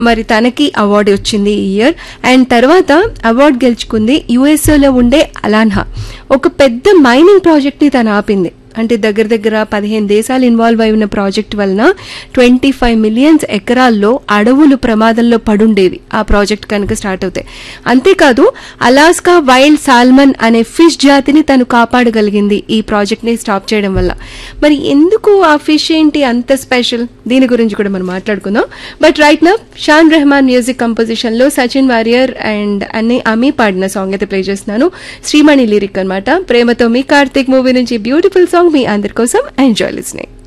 మరి తనకి అవార్డు వచ్చింది ఈ ఇయర్ అండ్ తర్వాత అవార్డు గెలుచుకుంది యుఎస్ఏలో ఉండే అలాన్హా ఒక పెద్ద మైనింగ్ ప్రాజెక్ట్ని తను ఆపింది అంటే దగ్గర దగ్గర పదిహేను దేశాలు ఇన్వాల్వ్ అయిన ప్రాజెక్ట్ వలన ట్వంటీ ఫైవ్ మిలియన్స్ ఎకరాల్లో అడవులు ప్రమాదంలో పడుండేవి ఆ ప్రాజెక్ట్ కనుక స్టార్ట్ అవుతాయి అంతేకాదు అలాస్కా వైల్డ్ సాల్మన్ అనే ఫిష్ జాతిని తను కాపాడగలిగింది ఈ ప్రాజెక్ట్ని స్టాప్ చేయడం వల్ల మరి ఎందుకు ఆ ఫిష్ ఏంటి అంత స్పెషల్ దీని గురించి కూడా మనం మాట్లాడుకుందాం బట్ రైట్ నా షాన్ రెహమాన్ మ్యూజిక్ కంపోజిషన్ లో సచిన్ వారియర్ అండ్ అన్ని అమీ పాడిన సాంగ్ అయితే ప్లే చేస్తున్నాను శ్రీమణి లిరిక్ అన్నమాట ప్రేమతో మీ కార్తిక్ మూవీ నుంచి బ్యూటిఫుల్ సాంగ్ మీ అందరి కోసం ఎంజాయ్ లిస్నింగ్